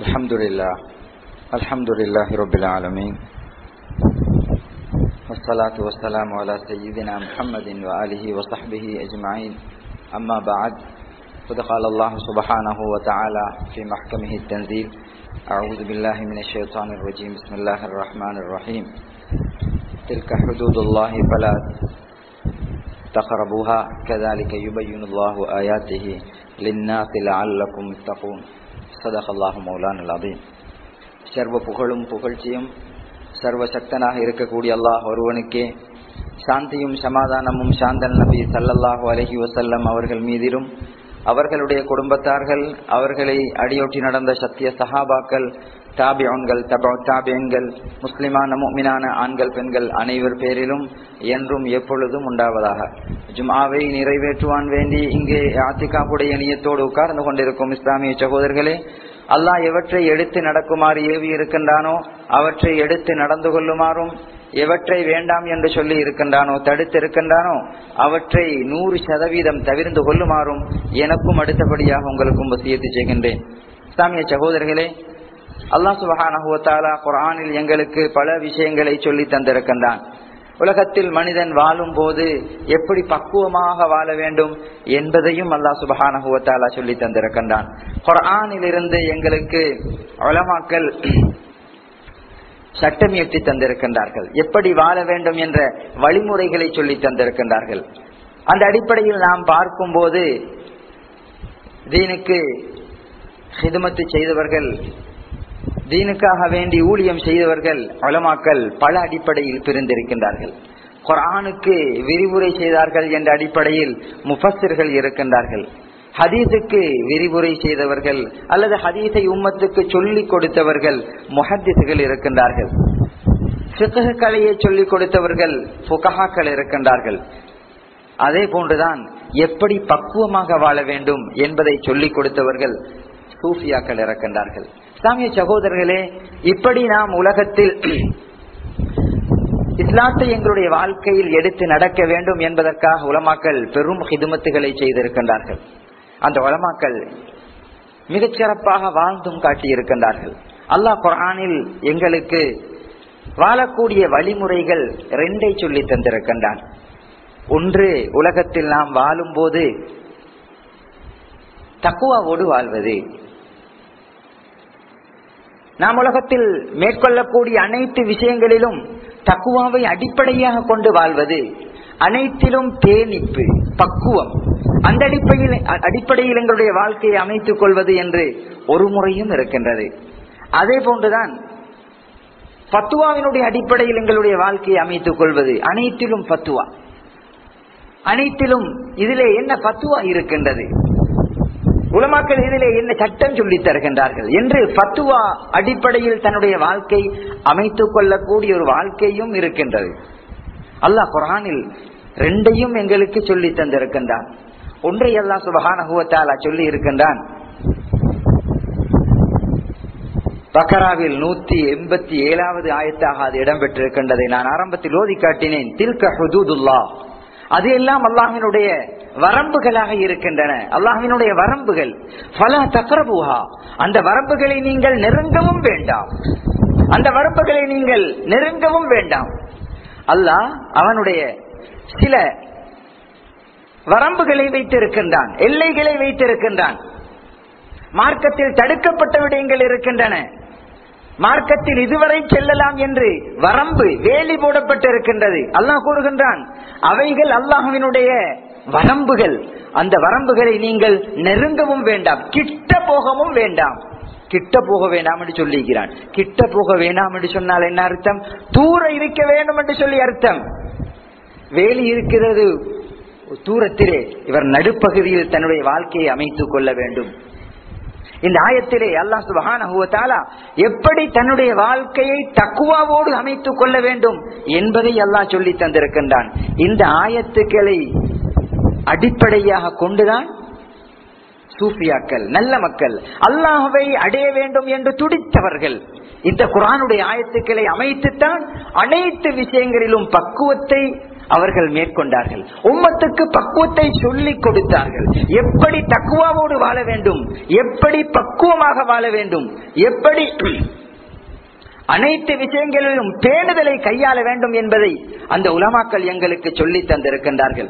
الحمد لله الحمد لله رب العالمين والصلاة والسلام على سيدنا محمد وآله وصحبه أجمعين أما بعد قد قال الله سبحانه وتعالى في محكمه التنزيل أعوذ بالله من الشيطان الرجيم بسم الله الرحمن الرحيم تلك حدود الله فلا تقربوها كذلك يبين الله آياته للناس لعلكم تتقون صدق الله مولانا العظيم சர்வ புகழும் புகழ்ச்சியும் சர்வ சக்தனாக இருக்கக்கூடிய அல்லாஹ் ஒருவனுக்கே சாந்தியும் சமாதானமும் சாந்தன் நபி சல்லல்லாஹு அலஹி வசல்லம் அவர்கள் மீதிலும் அவர்களுடைய குடும்பத்தார்கள் அவர்களை அடியொட்டி நடந்த சத்திய சஹாபாக்கள் தாபியன்கள் தபா தாபியன்கள் முஸ்லிமான முக்மினான ஆண்கள் பெண்கள் அனைவர் பேரிலும் என்றும் எப்பொழுதும் உண்டாவதாக ஜும்ஆவை நிறைவேற்றுவான் வேண்டி இங்கே ஆத்திகாப்புடைய நியத்தோடு உட்கார்ந்து கொண்டிருக்கும் இஸ்லாமிய சகோதரர்களே அல்லாஹ் எவற்றை எடுத்து நடக்குமாறு ஏவி இருக்கின்றானோ அவற்றை எடுத்து நடந்து கொள்ளுமாறும் எவற்றை வேண்டாம் என்று சொல்லி இருக்கின்றானோ தடுத்து இருக்கின்றானோ அவற்றை நூறு சதவீதம் தவிர்ந்து கொள்ளுமாறும் எனக்கும் அடுத்தபடியாக உங்களுக்கும் வசியத்து செய்கின்றேன் இஸ்லாமிய சகோதரர்களே அல்லாஹ் சுபஹானஹுவத்தாலா குரானில் எங்களுக்கு பல விஷயங்களை சொல்லி தந்திருக்கின்றான் உலகத்தில் மனிதன் வாழும் போது எப்படி பக்குவமாக வாழ வேண்டும் என்பதையும் அல்லாஹ் சுபஹானஹுவத்தாலா சொல்லி தந்திருக்கின்றான் குரானில் இருந்து எங்களுக்கு உலமாக்கள் சட்டம் இயற்றி தந்திருக்கின்றார்கள் எப்படி வாழ வேண்டும் என்ற வழிமுறைகளை சொல்லி தந்திருக்கின்றார்கள் அந்த அடிப்படையில் நாம் பார்க்கும் போது தீனுக்கு ஹிதுமத்து செய்தவர்கள் தீனுக்காக வேண்டி ஊழியம் செய்தவர்கள் வளமாக்கல் பல அடிப்படையில் பிரிந்திருக்கின்றார்கள் குரானுக்கு விரிவுரை செய்தார்கள் என்ற அடிப்படையில் முஃபஸர்கள் இருக்கின்றார்கள் ஹதீஸுக்கு விரிவுரை செய்தவர்கள் அல்லது ஹதீஸை உம்மத்துக்கு சொல்லிக் கொடுத்தவர்கள் முஹத்திசுகள் இருக்கின்றார்கள் சித்தக கலையை சொல்லிக் கொடுத்தவர்கள் புகஹாக்கள் இருக்கின்றார்கள் அதே போன்றுதான் எப்படி பக்குவமாக வாழ வேண்டும் என்பதை சொல்லிக் கொடுத்தவர்கள் சூஃபியாக்கள் இருக்கின்றார்கள் இஸ்லாமிய சகோதரர்களே இப்படி நாம் உலகத்தில் இஸ்லாத்தை எங்களுடைய வாழ்க்கையில் எடுத்து நடக்க வேண்டும் என்பதற்காக உலமாக்கள் பெரும் ஹிதுமத்துகளை செய்திருக்கின்றார்கள் அந்த உலமாக்கள் மிகச் சிறப்பாக வாழ்ந்தும் காட்டியிருக்கின்றார்கள் அல்லாஹ் குரானில் எங்களுக்கு வாழக்கூடிய வழிமுறைகள் ரெண்டை சொல்லி தந்திருக்கின்றான் ஒன்று உலகத்தில் நாம் வாழும் போது தக்குவாவோடு வாழ்வது நாம் உலகத்தில் மேற்கொள்ளக்கூடிய அனைத்து விஷயங்களிலும் தக்குவாவை அடிப்படையாக கொண்டு வாழ்வது அனைத்திலும் தேனிப்பு பக்குவம் அந்த அடிப்படையில் அடிப்படையில் எங்களுடைய வாழ்க்கையை அமைத்துக் கொள்வது என்று ஒரு முறையும் இருக்கின்றது அதே போன்றுதான் பத்துவாவினுடைய அடிப்படையில் எங்களுடைய வாழ்க்கையை அமைத்துக் கொள்வது அனைத்திலும் பத்துவா அனைத்திலும் இதிலே என்ன பத்துவா இருக்கின்றது உலமாக்கள் இதிலே என்ன சட்டம் சொல்லி தருகின்றார்கள் என்று பத்துவா அடிப்படையில் தன்னுடைய வாழ்க்கை அமைத்துக் கொள்ளக்கூடிய ஒரு வாழ்க்கையும் இருக்கின்றது அல்லாஹ் குரானில் ரெண்டையும் எங்களுக்கு சொல்லி தந்திருக்கின்றான் ஒன்றை அல்லா சுபகானகுவத்தாலா சொல்லி இருக்கின்றான் பக்கராவில் நூத்தி எண்பத்தி ஏழாவது ஆயத்தாக அது இடம்பெற்றிருக்கின்றதை நான் ஆரம்பத்தில் ஓதி காட்டினேன் தில்க ஹுதூதுல்லா அது எல்லாம் அல்லாஹினுடைய வரம்புகளாக இருக்கின்றன அல்லாஹினுடைய வரம்புகள் பல தக்கரபுகா அந்த வரம்புகளை நீங்கள் நெருங்கவும் வேண்டாம் அந்த வரம்புகளை நீங்கள் நெருங்கவும் வேண்டாம் அல்லாஹ் அவனுடைய சில வரம்புகளை வைத்திருக்கின்றான் எல்லைகளை வைத்திருக்கின்றான் மார்க்கத்தில் தடுக்கப்பட்ட விடயங்கள் இருக்கின்றன மார்க்கத்தில் இதுவரை செல்லலாம் என்று வரம்பு வேலி போடப்பட்டிருக்கின்றது அல்லாஹ் கூறுகின்றான் அவைகள் அல்லாஹுவினுடைய வரம்புகள் அந்த வரம்புகளை நீங்கள் நெருங்கவும் வேண்டாம் கிட்ட போகவும் வேண்டாம் கிட்ட போக வேண்டாம் என்று சொல்லிக்கிறான் கிட்ட போக வேண்டாம் என்று சொன்னால் என்ன அர்த்தம் தூர இருக்க வேண்டும் என்று சொல்லி அர்த்தம் வேலி இருக்கிறது தூரத்திலே இவர் நடுப்பகுதியில் தன்னுடைய வாழ்க்கையை அமைத்துக் கொள்ள வேண்டும் இந்த ஆயத்திலே அல்லா சுபஹானா எப்படி தன்னுடைய வாழ்க்கையை தக்குவாவோடு அமைத்துக் கொள்ள வேண்டும் என்பதை அல்லாஹ் சொல்லி தந்திருக்கின்றான் இந்த ஆயத்துக்களை அடிப்படையாக கொண்டுதான் சூஃபியாக்கள் நல்ல மக்கள் அல்லாஹவை அடைய வேண்டும் என்று துடித்தவர்கள் இந்த குரானுடைய ஆயத்துக்களை அமைத்துத்தான் அனைத்து விஷயங்களிலும் பக்குவத்தை அவர்கள் மேற்கொண்டார்கள் உம்மத்துக்கு பக்குவத்தை சொல்லிக் கொடுத்தார்கள் எப்படி தக்குவாவோடு வாழ வேண்டும் எப்படி பக்குவமாக வாழ வேண்டும் எப்படி அனைத்து விஷயங்களிலும் பேணுதலை கையாள வேண்டும் என்பதை அந்த உலமாக்கள் எங்களுக்கு சொல்லி தந்திருக்கின்றார்கள்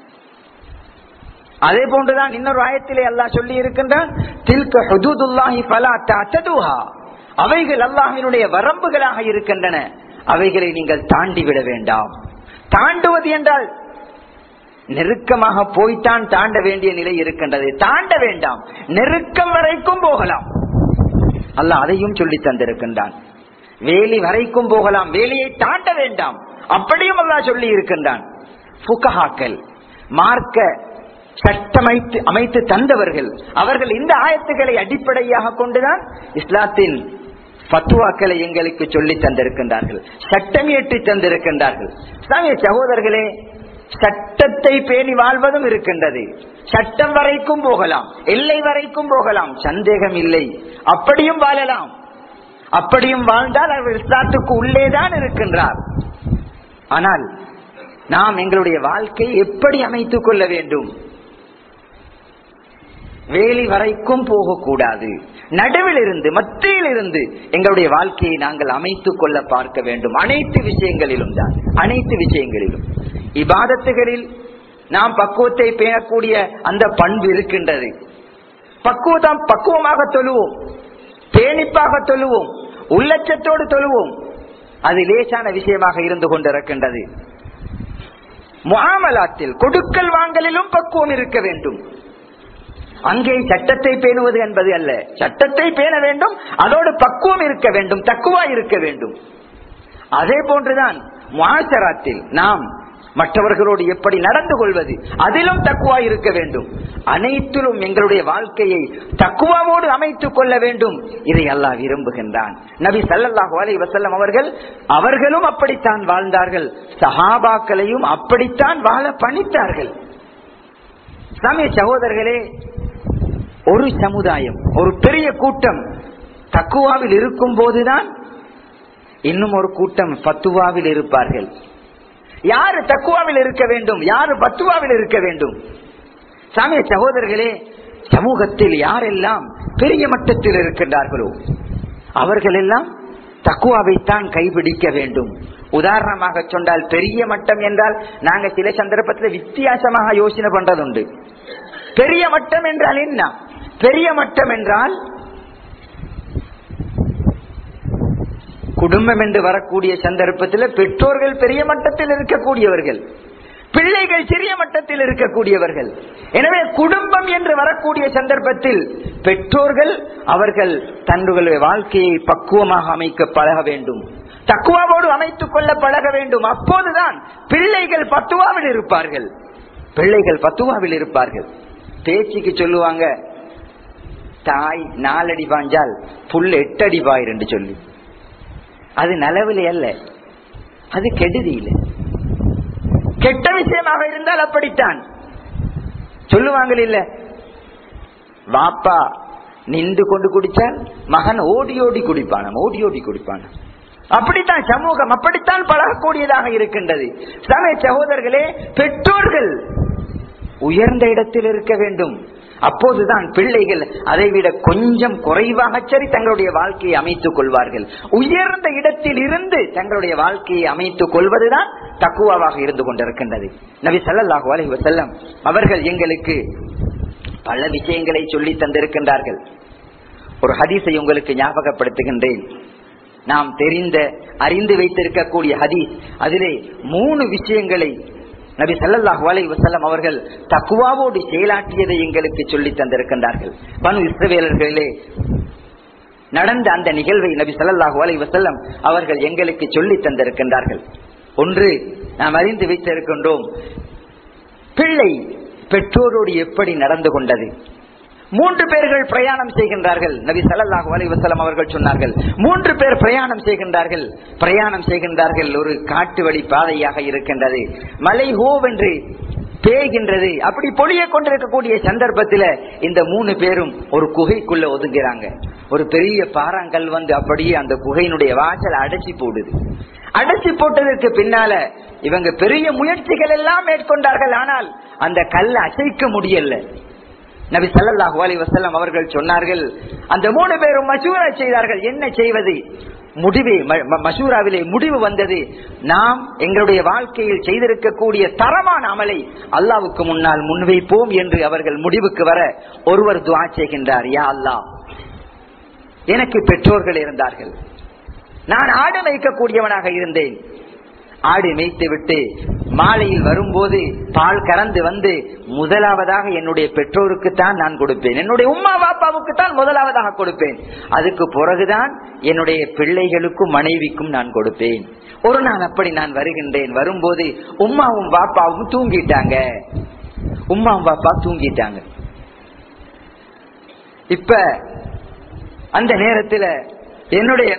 அதே போன்றுதான் இன்னொரு ஆயத்திலே அல்லாஹ் சொல்லி இருக்கின்றான் தில்க ஹுதூதுல்லாஹி ஃபலா தஅததுஹா அவைகள் அல்லாஹ்வினுடைய வரம்புகளாக இருக்கின்றன அவைகளை நீங்கள் தாண்டி விட வேண்டாம் தாண்டுவது என்றால் நெருக்கமாக போய்த்தான் தாண்ட வேண்டிய நிலை இருக்கின்றது தாண்ட வேண்டாம் நெருக்கம் வரைக்கும் போகலாம் அல்லாஹ் அதையும் சொல்லி தந்திருக்கின்றான் வேலி வரைக்கும் போகலாம் வேலியை தாண்ட வேண்டாம் அப்படியும் அல்லாஹ் சொல்லி இருக்கின்றான் புகஹாக்கள் மார்க்க சட்டமைத்து அமைத்து தந்தவர்கள் அவர்கள் இந்த ஆயத்துக்களை அடிப்படையாக கொண்டுதான் இஸ்லாத்தின் பத்துவாக்களை எங்களுக்கு சொல்லி தந்திருக்கின்றார்கள் சட்டம் ஏற்றி தந்திருக்கின்றார்கள் இஸ்லாமிய சகோதரர்களே சட்டத்தை பேணி வாழ்வதும் இருக்கின்றது சட்டம் வரைக்கும் போகலாம் எல்லை வரைக்கும் போகலாம் சந்தேகம் இல்லை அப்படியும் வாழலாம் அப்படியும் வாழ்ந்தால் அவர் இஸ்லாத்துக்கு உள்ளேதான் இருக்கின்றார் ஆனால் நாம் எங்களுடைய வாழ்க்கையை எப்படி அமைத்துக் கொள்ள வேண்டும் வேலி வரைக்கும் போகக்கூடாது நடுவில் இருந்து மத்தியில் இருந்து எங்களுடைய வாழ்க்கையை நாங்கள் அமைத்துக் கொள்ள பார்க்க வேண்டும் அனைத்து விஷயங்களிலும் தான் அனைத்து விஷயங்களிலும் இபாதத்துகளில் நாம் பக்குவத்தை பேணக்கூடிய அந்த பண்பு இருக்கின்றது பக்குவம் பக்குவமாக தொழுவோம் பேணிப்பாக தொழுவோம் உள்ளச்சத்தோடு தொழுவோம் அது லேசான விஷயமாக இருந்து கொண்டிருக்கின்றது முகாமலாத்தில் கொடுக்கல் வாங்கலிலும் பக்குவம் இருக்க வேண்டும் அங்கே சட்டத்தை பேணுவது என்பது அல்ல சட்டத்தை பேண வேண்டும் அதோடு பக்குவம் இருக்க வேண்டும் தக்குவா இருக்க வேண்டும் அதே போன்றுதான் முகாசராத்தில் நாம் மற்றவர்களோடு எப்படி நடந்து கொள்வது அதிலும் தக்குவா இருக்க வேண்டும் அனைத்திலும் எங்களுடைய வாழ்க்கையை தக்குவாவோடு அமைத்துக் கொள்ள வேண்டும் இதை அல்லாஹ் விரும்புகின்றான் நபி சல்லல்லாஹு அலை வசல்லம் அவர்கள் அவர்களும் அப்படித்தான் வாழ்ந்தார்கள் சஹாபாக்களையும் அப்படித்தான் வாழ பணித்தார்கள் சமய சகோதரர்களே ஒரு சமுதாயம் ஒரு பெரிய கூட்டம் தக்குவாவில் இருக்கும் போதுதான் இன்னும் ஒரு கூட்டம் பத்துவாவில் இருப்பார்கள் யாரு தக்குவாவில் இருக்க வேண்டும் யாரு பத்துவாவில் இருக்க வேண்டும் சாமிய சகோதரர்களே சமூகத்தில் யாரெல்லாம் பெரிய மட்டத்தில் இருக்கின்றார்களோ அவர்கள் எல்லாம் தக்குவாவைத்தான் கைபிடிக்க வேண்டும் உதாரணமாக சொன்னால் பெரிய மட்டம் என்றால் நாங்க சில சந்தர்ப்பத்தில் வித்தியாசமாக யோசனை பண்றதுண்டு பெரிய மட்டம் என்றால் என்ன பெரிய மட்டம் என்றால் குடும்பம் என்று வரக்கூடிய சந்தர்ப்பத்தில் பெற்றோர்கள் பெரிய மட்டத்தில் இருக்கக்கூடியவர்கள் பிள்ளைகள் சிறிய மட்டத்தில் இருக்கக்கூடியவர்கள் எனவே குடும்பம் என்று வரக்கூடிய சந்தர்ப்பத்தில் பெற்றோர்கள் அவர்கள் தங்களுடைய வாழ்க்கையை பக்குவமாக அமைக்க பழக வேண்டும் தக்குவாவோடு அமைத்துக் கொள்ள பழக வேண்டும் அப்போதுதான் பிள்ளைகள் பத்துவாவில் இருப்பார்கள் பிள்ளைகள் பத்துவாவில் இருப்பார்கள் பேச்சுக்கு சொல்லுவாங்க தாய் நாலடி பாஞ்சால் புல் எட்டடி பாயிர் என்று சொல்லி அது நலவிலே அல்ல அது கெடுதி இல்லை கெட்ட விஷயமாக இருந்தால் அப்படித்தான் சொல்லுவாங்க இல்ல வாப்பா நின்று கொண்டு குடிச்சால் மகன் ஓடி ஓடி குடிப்பான ஓடி ஓடி குடிப்பான அப்படித்தான் சமூகம் அப்படித்தான் பழகக்கூடியதாக இருக்கின்றது சமய சகோதரர்களே பெற்றோர்கள் உயர்ந்த இடத்தில் இருக்க வேண்டும் அப்போதுதான் பிள்ளைகள் அதைவிட கொஞ்சம் குறைவாக சரி தங்களுடைய வாழ்க்கையை அமைத்துக் கொள்வார்கள் உயர்ந்த இடத்தில் இருந்து தங்களுடைய வாழ்க்கையை அமைத்துக் கொள்வதுதான் தக்குவாவாக இருந்து கொண்டிருக்கின்றது நபி சல்லாஹூ அலஹி வசல்லம் அவர்கள் எங்களுக்கு பல விஷயங்களை சொல்லி தந்திருக்கின்றார்கள் ஒரு ஹதீஸை உங்களுக்கு ஞாபகப்படுத்துகின்றேன் நாம் தெரிந்த அறிந்து வைத்திருக்கக்கூடிய ஹதீஸ் அதிலே மூணு விஷயங்களை நபி சல்லாஹ் அலை வசல்லம் அவர்கள் தக்குவாவோடு செயலாற்றியதை எங்களுக்கு சொல்லி தந்திருக்கின்றார்கள் பனு இஸ்ரவேலர்களே நடந்த அந்த நிகழ்வை நபி சல்லாஹூ அலை வசல்லம் அவர்கள் எங்களுக்கு சொல்லி தந்திருக்கின்றார்கள் ஒன்று நாம் அறிந்து வைத்திருக்கின்றோம் பிள்ளை பெற்றோரோடு எப்படி நடந்து கொண்டது மூன்று பேர்கள் பிரயாணம் செய்கின்றார்கள் நபி சல்லாஹூ அலி வசலம் அவர்கள் சொன்னார்கள் மூன்று பேர் பிரயாணம் செய்கின்றார்கள் பிரயாணம் செய்கின்றார்கள் ஒரு காட்டு வழி பாதையாக இருக்கின்றது மலை ஹோவென்று பேய்கின்றது அப்படி பொழிய கொண்டிருக்கக்கூடிய சந்தர்ப்பத்துல இந்த மூணு பேரும் ஒரு குகைக்குள்ள ஒதுங்குறாங்க ஒரு பெரிய பாறாங்கல் வந்து அப்படியே அந்த குகையினுடைய வாசல் அடைச்சி போடுது அடைச்சி போட்டதற்கு பின்னால இவங்க பெரிய முயற்சிகள் எல்லாம் மேற்கொண்டார்கள் ஆனால் அந்த கல்லை அசைக்க முடியல நபி ஸல்லல்லாஹு அலைஹி வஸல்லம் அவர்கள் சொன்னார்கள் அந்த மூணு பேரும் மசூரா செய்தார்கள் என்ன செய்வது முடிவு ம- ம- மசூராவிலே முடிவு வந்தது நாம் எங்களுடைய வாழ்க்கையில் செய்திருக்கக்கூடிய தரமான அமலை அல்லாவுக்கு முன்னால் முன்வைப்போம் என்று அவர்கள் முடிவுக்கு வர ஒருவர் துவா செய்கின்றார் யா அல்லாஹ் எனக்கு பெற்றோர்கள் இருந்தார்கள் நான் ஆடு மேய்க்கக்கூடியவனாக இருந்தேன் ஆடு மேய்த்து விட்டு மாலையில் வரும்போது பால் கறந்து வந்து முதலாவதாக என்னுடைய பெற்றோருக்கு தான் நான் கொடுப்பேன் என்னுடைய உம்மா பாப்பாவுக்கு தான் முதலாவதாக கொடுப்பேன் அதுக்கு பிறகுதான் என்னுடைய பிள்ளைகளுக்கும் மனைவிக்கும் நான் கொடுப்பேன் ஒரு நாள் அப்படி நான் வருகின்றேன் வரும்போது உம்மாவும் பாப்பாவும் தூங்கிட்டாங்க உம்மாவும் பாப்பா தூங்கிட்டாங்க இப்ப அந்த நேரத்துல என்னுடைய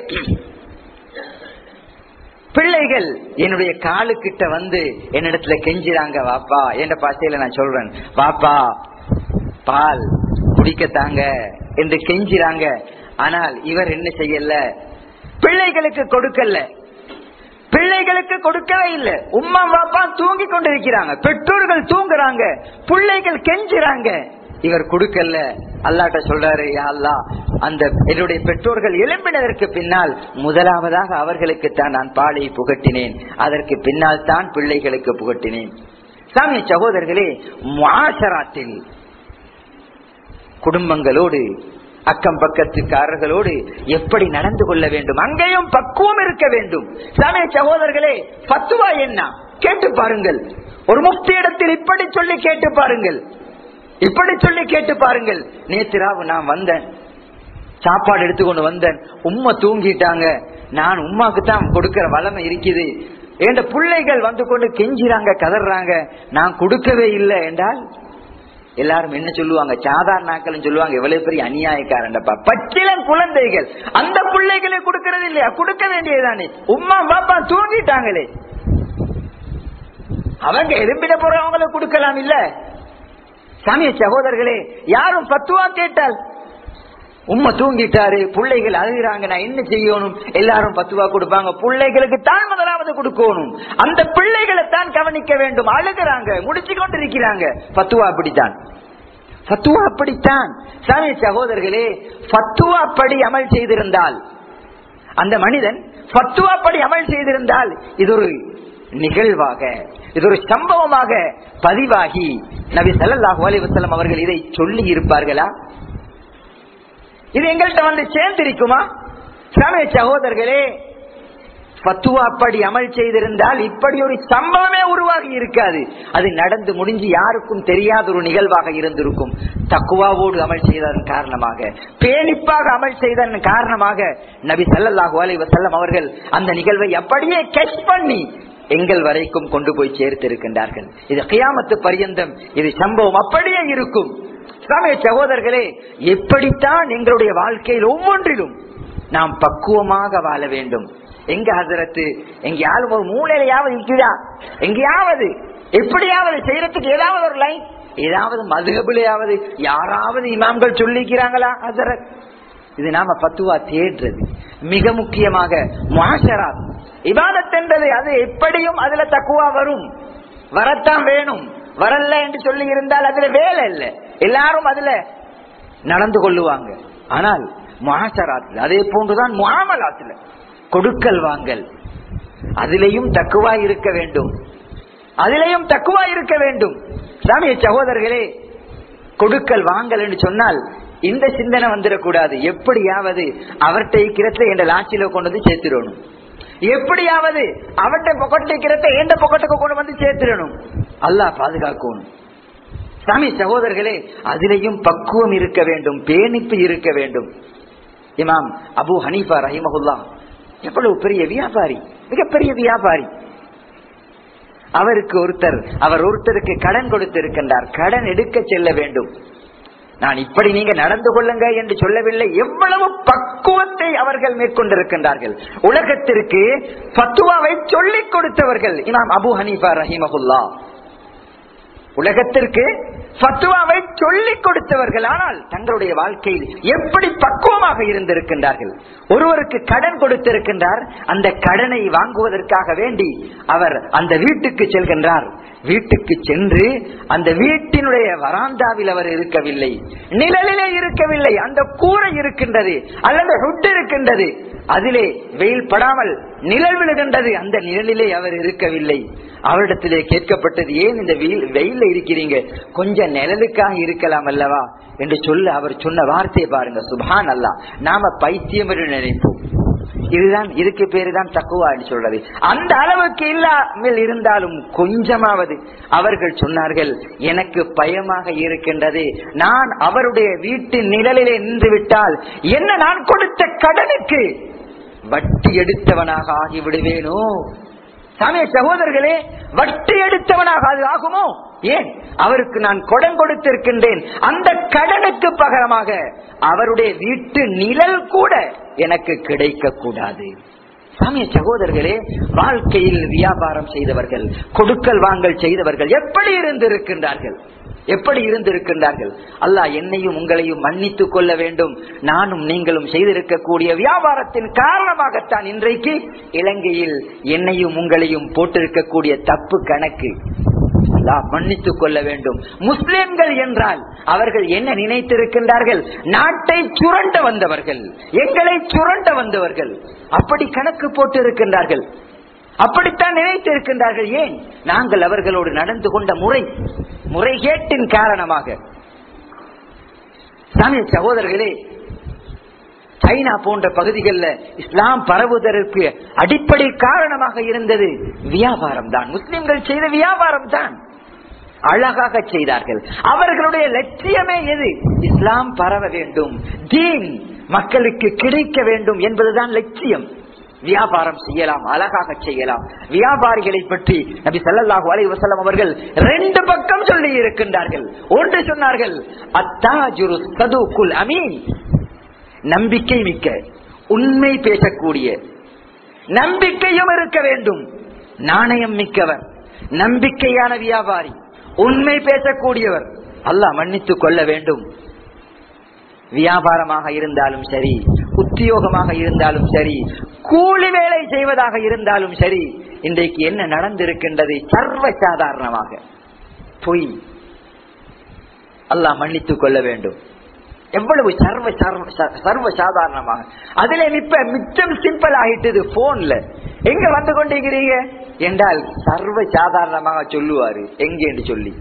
பிள்ளைகள் என்னுடைய காலுக்கிட்ட வந்து என்னிடத்துல கெஞ்சிறாங்க வாப்பா என்ற பாசையில நான் சொல்றேன் வாப்பா பால் குடிக்கத்தாங்க என்று கெஞ்சிறாங்க ஆனால் இவர் என்ன செய்யல பிள்ளைகளுக்கு கொடுக்கல பிள்ளைகளுக்கு கொடுக்கவே இல்லை உம்மா பாப்பா தூங்கி கொண்டிருக்கிறாங்க பெற்றோர்கள் தூங்குறாங்க பிள்ளைகள் கெஞ்சுறாங்க இவர் கொடுக்கல அல்லாட்ட சொல்றாரு யா அல்லாஹ் அந்த என்னுடைய பெற்றோர்கள் எழும்பினதற்கு பின்னால் முதலாவதாக அவர்களுக்கு தான் நான் பாலை புகட்டினேன் அதற்கு பின்னால் தான் பிள்ளைகளுக்கு புகட்டினேன் சாமி சகோதரர்களே மாசராத்தில் குடும்பங்களோடு அக்கம் பக்கத்துக்காரர்களோடு எப்படி நடந்து கொள்ள வேண்டும் அங்கேயும் பக்குவம் இருக்க வேண்டும் சமய சகோதரர்களே பத்துவா என்ன கேட்டு பாருங்கள் ஒரு முஃப்தி இடத்தில் இப்படி சொல்லி கேட்டு பாருங்கள் இப்படி சொல்லி கேட்டு பாருங்கள் நேத்து ராவு நான் வந்தேன் சாப்பாடு எடுத்துக்கொண்டு வந்தேன் உம்மா தூங்கிட்டாங்க நான் உம்மாக்கு தான் கொடுக்கிற வளமை இருக்குது என்ற பிள்ளைகள் வந்து கொண்டு கெஞ்சிறாங்க கதறாங்க நான் கொடுக்கவே இல்லை என்றால் எல்லாரும் என்ன சொல்லுவாங்க சாதாரண ஆக்கள் சொல்லுவாங்க எவ்வளவு பெரிய அநியாயக்காரன்டப்பா பச்சிலம் குழந்தைகள் அந்த பிள்ளைகளை கொடுக்கறது இல்லையா கொடுக்க வேண்டியதுதானே உம்மா பாப்பா தூங்கிட்டாங்களே அவங்க எலும்பிட போறவங்களை கொடுக்கலாம் இல்ல சாமிய சகோதரர்களே யாரும் பத்துவா கேட்டால் உம்மை தூங்கிட்டாரு பிள்ளைகள் அழுகிறாங்க நான் என்ன செய்யணும் எல்லாரும் பத்துவா கொடுப்பாங்க பிள்ளைகளுக்கு தான் முதலாவது கொடுக்கணும் அந்த பிள்ளைகளை தான் கவனிக்க வேண்டும் அழுகிறாங்க முடிச்சு கொண்டிருக்கிறாங்க பத்துவா அப்படித்தான் பத்துவா அப்படித்தான் சாமி சகோதரர்களே பத்துவா படி அமல் செய்திருந்தால் அந்த மனிதன் பத்துவா படி அமல் செய்திருந்தால் இது ஒரு நிகழ்வாக இது ஒரு சம்பவமாக பதிவாகி நபி ஸல்லல்லாஹு அலைஹி வஸல்லம் அவர்கள் இதை சொல்லி இருப்பார்களா இது எங்கள்கிட்ட வந்து சேர்ந்திருக்குமா சமய சகோதரர்களே பத்துவா அப்படி அமல் செய்திருந்தால் இப்படி ஒரு சம்பவமே உருவாகி இருக்காது அது நடந்து முடிஞ்சு யாருக்கும் தெரியாத ஒரு நிகழ்வாக இருந்திருக்கும் தக்குவாவோடு அமல் செய்ததன் காரணமாக பேணிப்பாக அமல் செய்ததன் காரணமாக நபி ஸல்லல்லாஹு அலைஹி வஸல்லம் அவர்கள் அந்த நிகழ்வை அப்படியே கெச் பண்ணி எங்கள் வரைக்கும் கொண்டு போய் சேர்த்திருக்கின்றார்கள் இது கியாமத்து பரியந்தம் இது சம்பவம் அப்படியே இருக்கும் சமய சகோதரர்களே எப்படித்தான் எங்களுடைய வாழ்க்கையில் ஒவ்வொன்றிலும் நாம் பக்குவமாக வாழ வேண்டும் எங்க ஹசரத்து எங்கேயாவது ஒரு மூலையிலையாவது இருக்குதா எங்கேயாவது எப்படியாவது செய்யறதுக்கு ஏதாவது ஒரு லைன் ஏதாவது மதுகபிலையாவது யாராவது இமாம்கள் சொல்லிக்கிறாங்களா ஹசரத் இது நாம பத்துவா தேடுறது மிக முக்கியமாக மாஷராத் இபாதத் என்றது அது எப்படியும் அதுல தக்குவா வரும் வரத்தான் வேணும் வரல என்று சொல்லி இருந்தால் அதுல வேலை இல்லை எல்லாரும் அதுல நடந்து கொள்ளுவாங்க ஆனால் மாசராத்துல அதே போன்றுதான் முகாமலாத்துல கொடுக்கல் வாங்கல் அதிலையும் தக்குவா இருக்க வேண்டும் அதிலையும் தக்குவா இருக்க வேண்டும் சாமிய சகோதரர்களே கொடுக்கல் வாங்கல் என்று சொன்னால் இந்த சிந்தனை வந்துடக்கூடாது எப்படியாவது அவர்கிட்ட இருக்கிறத என்ற லாட்சியில கொண்டு வந்து சேர்த்துடணும் எப்படியாவது அவட்ட பொக்கெட் இருக்கிறத எந்த பொக்கெட்டுக்கு கொண்டு வந்து சேர்த்துடணும் அல்லாஹ் பாதுகாக்கணும் சாமி சகோதரர்களே அதிலையும் பக்குவம் இருக்க வேண்டும் பேணிப்பு இருக்க வேண்டும் இமாம் அபு ஹனீஃபா ரஹிமகுல்லா எவ்வளவு பெரிய வியாபாரி மிகப்பெரிய வியாபாரி அவருக்கு ஒருத்தர் அவர் ஒருத்தருக்கு கடன் கொடுத்திருக்கின்றார் கடன் எடுக்க செல்ல வேண்டும் நான் இப்படி நீங்க நடந்து கொள்ளுங்க என்று சொல்லவில்லை எவ்வளவு பக்குவத்தை அவர்கள் மேற்கொண்டிருக்கின்றார்கள் உலகத்திற்கு பத்துவாவை சொல்லிக் கொடுத்தவர்கள் இமாம் அபு ஹனீஃபா ரஹிமகுல்லா உலகத்திற்கு பத்துவாவை சொல்லிக் கொடுத்தவர்கள் ஆனால் தங்களுடைய வாழ்க்கையில் எப்படி பக்குவமாக இருந்திருக்கின்றார்கள் ஒருவருக்கு கடன் கொடுத்திருக்கின்றார் அந்த கடனை வாங்குவதற்காக வேண்டி அவர் அந்த வீட்டுக்கு செல்கின்றார் வீட்டுக்கு சென்று அந்த வீட்டினுடைய வராந்தாவில் அவர் இருக்கவில்லை நிழலிலே இருக்கவில்லை அந்த கூரை இருக்கின்றது அல்லது ஹுட் இருக்கின்றது அதிலே வெயில் படாமல் நிழல் விழுகின்றது அந்த நிழலிலே அவர் இருக்கவில்லை அவரிடத்திலே கேட்கப்பட்டது ஏன் இந்த வெயில் வெயில்ல இருக்கிறீங்க கொஞ்சம் நிழலுக்காக இருக்கலாம் அல்லவா என்று சொல்ல அவர் சொன்ன வார்த்தையை பாருங்க சுபான் அல்லா நாம பைத்தியம் என்று நினைப்போம் இதுதான் இதுக்கு பேரு தான் தக்குவான்னு சொல்றது அந்த அளவுக்கு இல்லாமல் இருந்தாலும் கொஞ்சமாவது அவர்கள் சொன்னார்கள் எனக்கு பயமாக இருக்கின்றது நான் அவருடைய வீட்டு நிழலிலே நின்று விட்டால் என்ன நான் கொடுத்த கடனுக்கு வட்டி எடுத்தவனாக ஆகிவிடுவேனோ சமய சகோதரர்களே வட்டி எடுத்தவனாக அது ஆகுமோ ஏன் அவருக்கு நான் கொடன் கொடுத்திருக்கின்றேன் அந்த கடனுக்கு பகரமாக அவருடைய வீட்டு நிழல் கூட எனக்கு கிடைக்க கூடாது சமய சகோதரர்களே வாழ்க்கையில் வியாபாரம் செய்தவர்கள் கொடுக்கல் வாங்கல் செய்தவர்கள் எப்படி இருந்திருக்கின்றார்கள் எப்படி இருந்திருக்கின்றார்கள் அல்லாஹ் என்னையும் உங்களையும் மன்னித்துக் கொள்ள வேண்டும் நானும் நீங்களும் செய்திருக்கக்கூடிய வியாபாரத்தின் காரணமாகத்தான் இன்றைக்கு இலங்கையில் என்னையும் உங்களையும் போட்டிருக்கக்கூடிய தப்பு கணக்கு அல்லாஹ் மன்னித்துக் கொள்ள வேண்டும் முஸ்லிம்கள் என்றால் அவர்கள் என்ன நினைத்திருக்கின்றார்கள் நாட்டை சுரண்ட வந்தவர்கள் எங்களை சுரண்ட வந்தவர்கள் அப்படி கணக்கு போட்டு இருக்கின்றார்கள் அப்படித்தான் நினைத்திருக்கின்றார்கள் ஏன் நாங்கள் அவர்களோடு நடந்து கொண்ட முறை முறைகேட்டின் காரணமாக சாமிய சகோதரர்களே சைனா போன்ற பகுதிகளில் இஸ்லாம் பரவுவதற்கு அடிப்படை காரணமாக இருந்தது வியாபாரம் தான் முஸ்லிம்கள் செய்த வியாபாரம் தான் அழகாக செய்தார்கள் அவர்களுடைய லட்சியமே எது இஸ்லாம் பரவ வேண்டும் தீன் மக்களுக்கு கிடைக்க வேண்டும் என்பதுதான் லட்சியம் வியாபாரம் செய்யலாம் அழகாக செய்யலாம் வியாபாரிகளை பற்றி நபி சல்லாஹூ அலை வசலம் அவர்கள் ரெண்டு பக்கம் சொல்லி இருக்கின்றார்கள் ஒன்று சொன்னார்கள் அத்தாஜுரு சதுக்குல் அமீன் நம்பிக்கை மிக்க உண்மை பேசக்கூடிய நம்பிக்கையும் இருக்க வேண்டும் நாணயம் மிக்கவர் நம்பிக்கையான வியாபாரி உண்மை பேசக்கூடியவர் அல்லாஹ் மன்னித்துக் கொள்ள வேண்டும் வியாபாரமாக இருந்தாலும் சரி உத்தியோகமாக இருந்தாலும் சரி கூலி வேலை செய்வதாக இருந்தாலும் சரி இன்றைக்கு என்ன நடந்திருக்கின்றது சர்வ சாதாரணமாக பொய் அல்லாஹ் மன்னித்துக் கொள்ள வேண்டும் எவ்வளவு சர்வ சர்வ சாதாரணமாக அதுல இப்ப மிச்சம் சிம்பிள் ஆகிட்டது போன்ல எங்க வந்து கொண்டிருக்கிறீங்க என்றால் சர்வ சாதாரணமாக சொல்லுவாரு எங்க என்று சொல்லி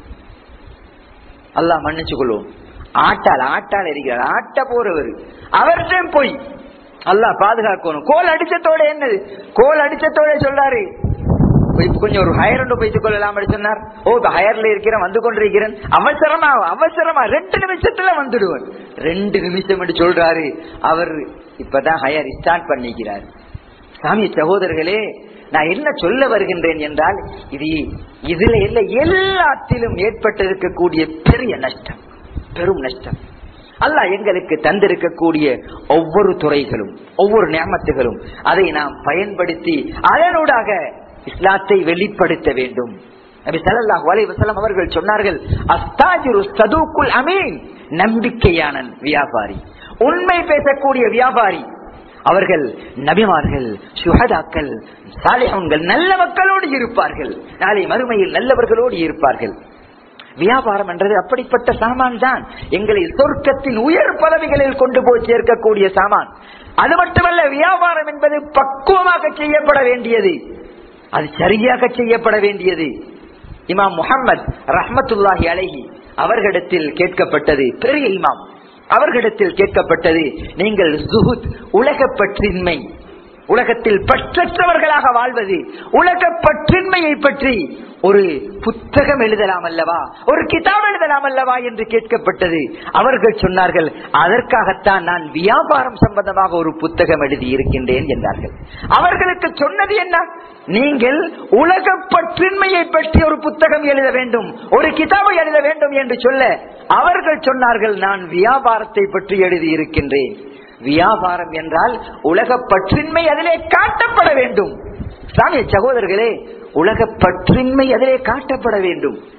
அல்லாஹ் மன்னிச்சு கொள்வோம் ஆட்டால் ஆட்டால் இருக்கிறார் ஆட்ட போறவர் அவர்கிட்ட போய் அல்லாஹ் பாதுகாக்கணும் கோல் அடிச்சத்தோட என்னது கோல் அடிச்சத்தோட சொல்றாரு கொஞ்சம் ஒரு ஹயர் ஒன்று வைத்துக் கொள்ளலாம் சொன்னார் ஓ இப்ப ஹயர்ல இருக்கிறேன் வந்து கொண்டிருக்கிறேன் அவசரமா அவசரமா ரெண்டு நிமிஷத்துல வந்துடுவேன் ரெண்டு நிமிஷம் என்று சொல்றாரு அவர் இப்பதான் ஹயர் ஸ்டார்ட் பண்ணிக்கிறார் சாமி சகோதரர்களே நான் என்ன சொல்ல வருகின்றேன் என்றால் இது இதுல இல்ல எல்லாத்திலும் ஏற்பட்டிருக்கக்கூடிய பெரிய நஷ்டம் பெரும் நஷ்டம் அல்லாஹ் எங்களுக்கு தந்திருக்கக்கூடிய ஒவ்வொரு துறைகளும் ஒவ்வொரு நியமத்துகளும் அதை நாம் பயன்படுத்தி அதனூடாக இஸ்லாத்தை வெளிப்படுத்த வேண்டும் நபி ஸல்லல்லாஹு அலைஹி வஸல்லம் அவர்கள் சொன்னார்கள் அஸ்தாஜிரு சதூக்குல் அமீன் நம்பிக்கையான வியாபாரி உண்மை பேசக்கூடிய வியாபாரி அவர்கள் நபிமார்கள் சுஹதாக்கள் சாலிஹங்கள் நல்ல மக்களோடு இருப்பார்கள் நாளை மறுமையில் நல்லவர்களோடு இருப்பார்கள் வியாபாரம் என்றது அப்படிப்பட்ட சாமான் தான் எங்களை சொர்க்கத்தின் உயர் பதவிகளில் கொண்டு போய் சேர்க்கக்கூடிய சாமான் அது மட்டுமல்ல வியாபாரம் என்பது பக்குவமாக செய்யப்பட வேண்டியது அது சரியாக செய்யப்பட வேண்டியது இமாம் முகமது ரஹமத்துல்லாஹி அலைஹி அவர்களிடத்தில் கேட்கப்பட்டது பெரிய இமாம் அவர்களிடத்தில் கேட்கப்பட்டது நீங்கள் ஜுஹுத் உலக பற்றின்மை உலகத்தில் பற்றற்றவர்களாக வாழ்வது உலக பற்றின்மையை பற்றி ஒரு புத்தகம் எழுதலாம் அல்லவா ஒரு கிதாப் எழுதலாம் அல்லவா என்று கேட்கப்பட்டது அவர்கள் சொன்னார்கள் அதற்காகத்தான் நான் வியாபாரம் சம்பந்தமாக ஒரு புத்தகம் எழுதி இருக்கின்றேன் என்றார்கள் அவர்களுக்கு சொன்னது என்ன நீங்கள் உலக பற்றின்மையை பற்றி ஒரு புத்தகம் எழுத வேண்டும் ஒரு கிதாபை எழுத வேண்டும் என்று சொல்ல அவர்கள் சொன்னார்கள் நான் வியாபாரத்தை பற்றி எழுதி இருக்கின்றேன் வியாபாரம் என்றால் உலக பற்றின்மை அதிலே காட்டப்பட வேண்டும் சாமிய சகோதரர்களே உலக பற்றின்மை அதிலே காட்டப்பட வேண்டும்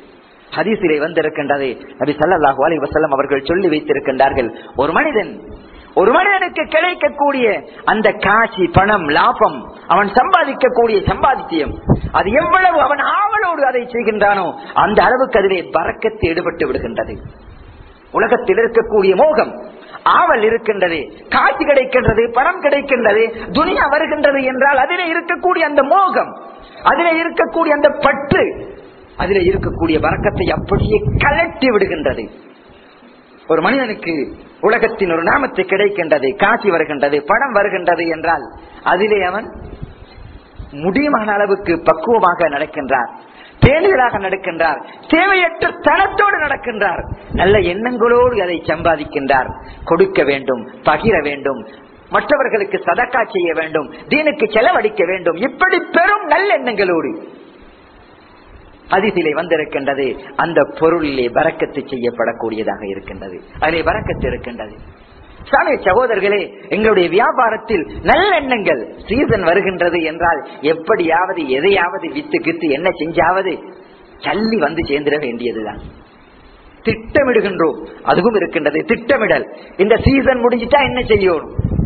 ஹதீஸிலே வந்திருக்கின்றது நபி ஸல்லல்லாஹு அலைஹி வஸல்லம் அவர்கள் சொல்லி வைத்திருக்கின்றார்கள் ஒரு மனிதன் ஒரு மனிதனுக்கு கிடைக்கக்கூடிய அந்த காட்சி பணம் லாபம் அவன் சம்பாதிக்கக்கூடிய சம்பாதித்தியம் அது எவ்வளவு அவன் ஆவலோடு அதை செய்கின்றானோ அந்த அளவுக்கு அதிலே பறக்கத்து ஈடுபட்டு விடுகின்றது உலகத்தில் இருக்கக்கூடிய மோகம் ஆவல் இருக்கின்றது காட்சி கிடைக்கின்றது பணம் கிடைக்கின்றது துனியா வருகின்றது என்றால் அதிலே இருக்கக்கூடிய அந்த மோகம் அதிலே இருக்கக்கூடிய அந்த பற்று அதிலே இருக்கக்கூடிய வரக்கத்தை அப்படியே கலட்டி விடுகின்றது ஒரு மனிதனுக்கு உலகத்தின் ஒரு நாமத்தை கிடைக்கின்றது காட்சி வருகின்றது பணம் வருகின்றது என்றால் அதிலே அவன் முடியுமான அளவுக்கு பக்குவமாக நடக்கின்றார் பேணுதலாக நடக்கின்றார் தேவையற்ற தனத்தோடு நடக்கின்றார் நல்ல எண்ணங்களோடு அதை சம்பாதிக்கின்றார் கொடுக்க வேண்டும் பகிர வேண்டும் மற்றவர்களுக்கு சதக்கா செய்ய வேண்டும் தீனுக்கு செலவழிக்க வேண்டும் இப்படி பெரும் நல்லெண்ணங்களோடு அதிசிலே வந்திருக்கின்றது அந்த பொருளிலே பறக்கத்து செய்யப்படக்கூடியதாக இருக்கின்றது அதிலே பறக்கத்து இருக்கின்றது சாமி சகோதரர்களே எங்களுடைய வியாபாரத்தில் நல்லெண்ணங்கள் சீசன் வருகின்றது என்றால் எப்படியாவது எதையாவது வித்து கித்து என்ன செஞ்சாவது சல்லி வந்து சேர்ந்திட வேண்டியதுதான் திட்டமிடுகின்றோம் அதுவும் இருக்கின்றது திட்டமிடல் இந்த சீசன் முடிஞ்சிட்டா என்ன செய்யணும்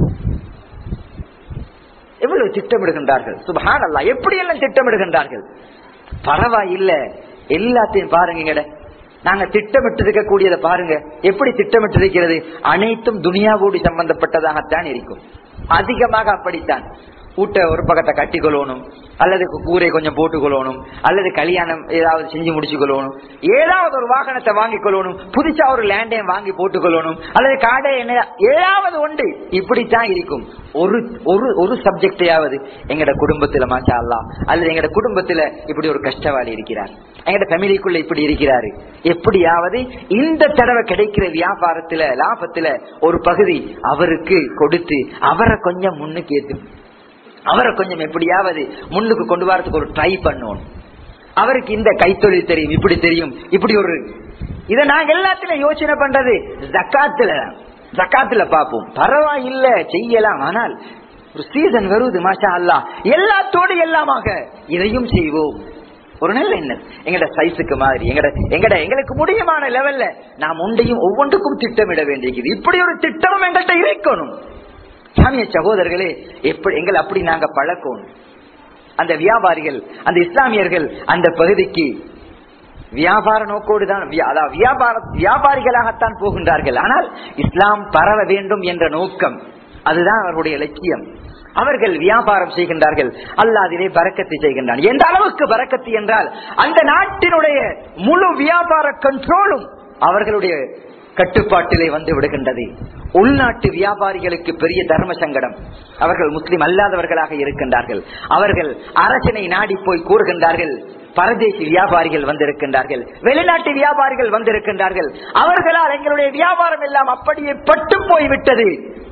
எவ்வளவு திட்டமிடுகின்றார்கள் சுபஹான் அல்லா எப்படி எல்லாம் திட்டமிடுகின்றார்கள் பரவாயில்ல எல்லாத்தையும் பாருங்க நாங்க திட்டமிட்டு இருக்கக்கூடியதை பாருங்க எப்படி திட்டமிட்டு இருக்கிறது அனைத்தும் துனியாவோடு சம்பந்தப்பட்டதாகத்தான் இருக்கும் அதிகமாக அப்படித்தான் ஊட்ட ஒரு பக்கத்தை கட்டி கொள்ளணும் அல்லது கூரை கொஞ்சம் போட்டுக் கொள்ளணும் அல்லது கல்யாணம் ஏதாவது செஞ்சு முடிச்சு கொள்ளணும் ஏதாவது ஒரு வாகனத்தை வாங்கி கொள்ளணும் புதுசா ஒரு லேண்டையும் வாங்கி போட்டுக் கொள்ளணும் அல்லது காடை என்ன ஏதாவது உண்டு இப்படித்தான் இருக்கும் ஒரு ஒரு ஒரு சப்ஜெக்டையாவது எங்கட குடும்பத்துல மாச்சா அல்லா அல்லது எங்கட குடும்பத்துல இப்படி ஒரு கஷ்டவாளி இருக்கிறார் எங்கட ஃபேமிலிக்குள்ள இப்படி இருக்கிறாரு எப்படியாவது இந்த தடவை கிடைக்கிற வியாபாரத்துல லாபத்துல ஒரு பகுதி அவருக்கு கொடுத்து அவரை கொஞ்சம் முன்னுக்கு ஏத்து அவரை கொஞ்சம் எப்படியாவது முன்னுக்கு கொண்டு வரதுக்கு ஒரு ட்ரை பண்ணணும் அவருக்கு இந்த கைத்தொழில் தெரியும் இப்படி தெரியும் இப்படி ஒரு இதை நாங்க எல்லாத்திலும் யோசனை பண்றது ஜக்காத்துல ஜக்காத்துல பார்ப்போம் பரவாயில்ல செய்யலாம் ஆனால் ஒரு சீசன் வருது மாஷா அல்லா எல்லாத்தோடு எல்லாமாக இதையும் செய்வோம் ஒரு நல்ல எண்ணம் எங்கட சைஸுக்கு மாதிரி எங்கட எங்கட எங்களுக்கு முடியுமான லெவல்ல நாம் ஒன்றையும் ஒவ்வொன்றுக்கும் திட்டமிட வேண்டியது இப்படி ஒரு திட்டமும் எங்கள்கிட்ட இருக்கணும் சாமிய சகோதரர்களே எப்படி எங்களை அப்படி நாங்க பழக்கணும் அந்த வியாபாரிகள் அந்த இஸ்லாமியர்கள் அந்த பகுதிக்கு வியாபார நோக்கோடு தான் வியாபார வியாபாரிகளாகத்தான் போகின்றார்கள் ஆனால் இஸ்லாம் பரவ வேண்டும் என்ற நோக்கம் அதுதான் அவர்களுடைய லட்சியம் அவர்கள் வியாபாரம் செய்கின்றார்கள் அல்லாதிலே பறக்கத்தை செய்கின்றான் எந்த அளவுக்கு பறக்கத்து என்றால் அந்த நாட்டினுடைய முழு வியாபார கண்ட்ரோலும் அவர்களுடைய கட்டுப்பாட்டிலே வந்து விடுகின்றது உள்நாட்டு வியாபாரிகளுக்கு பெரிய தர்ம சங்கடம் அவர்கள் முஸ்லிம் அல்லாதவர்களாக இருக்கின்றார்கள் அவர்கள் அரசனை நாடி போய் கூறுகின்றார்கள் பரதேசி வியாபாரிகள் வந்திருக்கின்றார்கள் வெளிநாட்டு வியாபாரிகள் வந்திருக்கின்றார்கள் அவர்களால் எங்களுடைய வியாபாரம் எல்லாம் அப்படியே பட்டு போய்விட்டது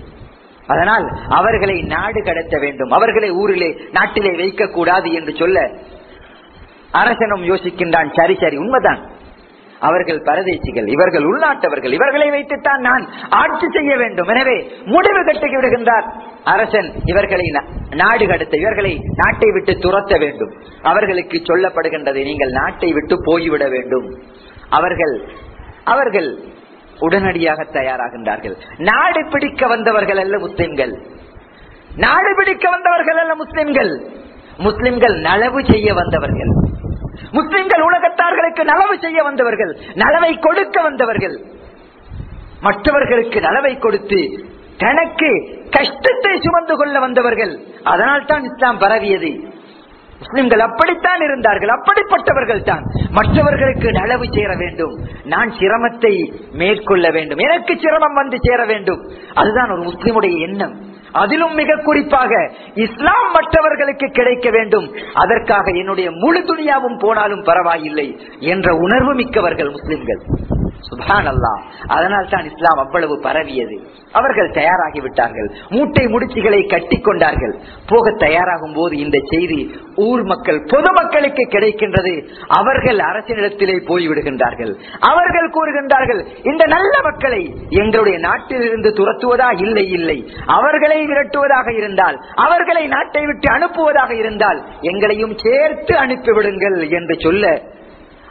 அதனால் அவர்களை நாடு கடத்த வேண்டும் அவர்களை ஊரிலே நாட்டிலே வைக்க கூடாது என்று சொல்ல அரசனும் யோசிக்கின்றான் சரி சரி உண்மைதான் அவர்கள் பரதேசிகள் இவர்கள் உள்நாட்டவர்கள் இவர்களை வைத்துத்தான் நான் ஆட்சி செய்ய வேண்டும் எனவே முடிவு கட்டி விடுகின்றார் அரசன் இவர்களை நாடு கடத்த இவர்களை நாட்டை விட்டு துரத்த வேண்டும் அவர்களுக்கு சொல்லப்படுகின்றது நீங்கள் நாட்டை விட்டு போய்விட வேண்டும் அவர்கள் அவர்கள் உடனடியாக தயாராகின்றார்கள் நாடு பிடிக்க வந்தவர்கள் அல்ல முஸ்லிம்கள் நாடு பிடிக்க வந்தவர்கள் அல்ல முஸ்லிம்கள் முஸ்லிம்கள் நலவு செய்ய வந்தவர்கள் முஸ்லிம்கள் உலகத்தார்களுக்கு நலவு செய்ய வந்தவர்கள் நலவை கொடுக்க வந்தவர்கள் மற்றவர்களுக்கு நலவை கொடுத்து தனக்கு கஷ்டத்தை சுமந்து கொள்ள வந்தவர்கள் அதனால் தான் இஸ்லாம் பரவியது முஸ்லிம்கள் அப்படித்தான் இருந்தார்கள் அப்படிப்பட்டவர்கள் தான் மற்றவர்களுக்கு நலவு சேர வேண்டும் நான் சிரமத்தை மேற்கொள்ள வேண்டும் எனக்கு சிரமம் வந்து சேர வேண்டும் அதுதான் ஒரு முஸ்லிமுடைய எண்ணம் அதிலும் மிக குறிப்பாக இஸ்லாம் மற்றவர்களுக்கு கிடைக்க வேண்டும் அதற்காக என்னுடைய முழு துணியாவும் போனாலும் பரவாயில்லை என்ற உணர்வு மிக்கவர்கள் முஸ்லிம்கள் சுபான் அல்லா அதனால் தான் இஸ்லாம் அவ்வளவு பரவியது அவர்கள் தயாராகி விட்டார்கள் மூட்டை முடிச்சுகளை கட்டி கொண்டார்கள் போக தயாராகும் போது இந்த செய்தி ஊர் மக்கள் பொதுமக்களுக்கு கிடைக்கின்றது அவர்கள் அரசினிடத்திலே போய்விடுகின்றார்கள் அவர்கள் கூறுகின்றார்கள் இந்த நல்ல மக்களை எங்களுடைய நாட்டிலிருந்து துரத்துவதா இல்லை இல்லை அவர்களை விரட்டுவதாக இருந்தால் அவர்களை நாட்டை விட்டு அனுப்புவதாக இருந்தால் எங்களையும் சேர்த்து அனுப்பிவிடுங்கள் என்று சொல்ல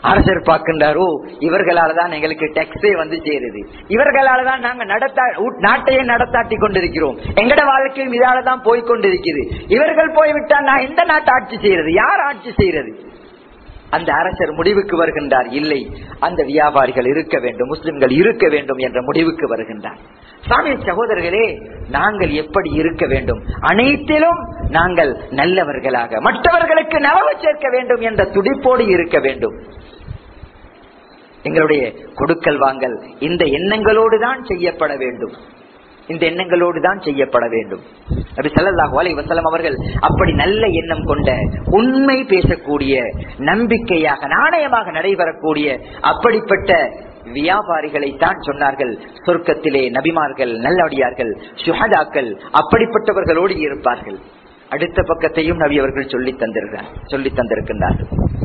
அரசர் பார்க்கின்றாரோ இவர்களால தான் எங்களுக்கு டெக்ஸே வந்து சேருது இவர்களால தான் நாங்க நடத்தா ஊ- நாட்டையே நடத்தாட்டி கொண்டிருக்கிறோம் எங்கட வாழ்க்கையும் இதால தான் போய் கொண்டிருக்குது இவர்கள் போய்விட்டால் நான் எந்த நாட்டை ஆட்சி செய்யறது யார் ஆட்சி செய்யறது அந்த அரசர் முடிவுக்கு வருகின்றார் இல்லை அந்த வியாபாரிகள் இருக்க வேண்டும் முஸ்லிம்கள் இருக்க வேண்டும் என்ற முடிவுக்கு வருகின்றார் சாமி சகோதரர்களே நாங்கள் எப்படி இருக்க வேண்டும் அனைத்திலும் நாங்கள் நல்லவர்களாக மற்றவர்களுக்கு நலவு சேர்க்க வேண்டும் என்ற துடிப்போடு இருக்க வேண்டும் எங்களுடைய கொடுக்கல் வாங்கல் இந்த எண்ணங்களோடு தான் செய்யப்பட வேண்டும் இந்த எண்ணங்களோடு தான் செய்யப்பட வேண்டும் நபி ஸல்லல்லாஹு அலைஹி வஸல்லம் அவர்கள் அப்படி நல்ல எண்ணம் கொண்ட உண்மை பேசக்கூடிய நம்பிக்கையாக நாணயமாக நடைபெறக்கூடிய அப்படிப்பட்ட வியாபாரிகளை தான் சொன்னார்கள் சொர்க்கத்திலே நபிமார்கள் நல்லடியார்கள் சுஹதாக்கள் அப்படிப்பட்டவர்களோடு இருப்பார்கள் அடுத்த பக்கத்தையும் நபி அவர்கள் சொல்லி தந்திருக்கிறார் சொல்லி தந்திருக்கின்றார்கள்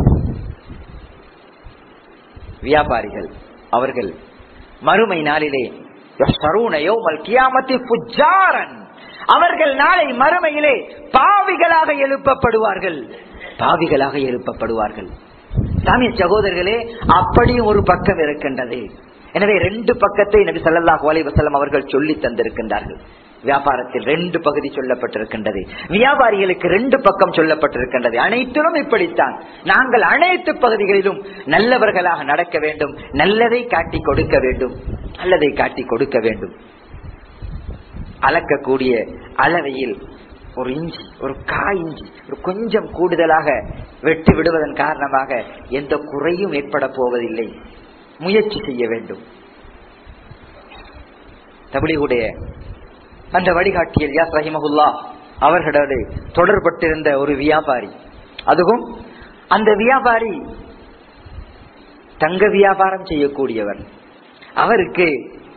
வியாபாரிகள் அவர்கள் மறுமை நாளிலே يحشرون يوم القيامة فجارا. அவர்கள் நாளை மறுமையிலே பாவிகளாக எழுப்பப்படுவார்கள் பாவிகளாக எழுப்பப்படுவார்கள் சாமி சகோதரர்களே அப்படியும் ஒரு பக்கம் இருக்கின்றது எனவே ரெண்டு பக்கத்தை நபி ஸல்லல்லாஹு அலைஹி வஸல்லம் அவர்கள் சொல்லி தந்திருக்கின்றார்கள் வியாபாரத்தில் ரெண்டு பகுதி சொல்லப்பட்டிருக்கின்றது வியாபாரிகளுக்கு ரெண்டு பக்கம் சொல்லப்பட்டிருக்கின்றது அனைத்திலும் இப்படித்தான் நாங்கள் அனைத்து பகுதிகளிலும் நல்லவர்களாக நடக்க வேண்டும் நல்லதை காட்டி கொடுக்க வேண்டும் நல்லதை காட்டி கொடுக்க வேண்டும் அளக்கக்கூடிய அளவையில் ஒரு இஞ்சி ஒரு காய் இஞ்சி ஒரு கொஞ்சம் கூடுதலாக வெட்டி விடுவதன் காரணமாக எந்த குறையும் ஏற்பட போவதில்லை முயற்சி செய்ய வேண்டும் தபிலிகுடைய அந்த வழிகாட்டியல் யாஸ் ரஹிமகுல்லா அவர்களோடு தொடர்பட்டிருந்த ஒரு வியாபாரி அதுவும் அந்த வியாபாரி தங்க வியாபாரம் செய்யக்கூடியவர் அவருக்கு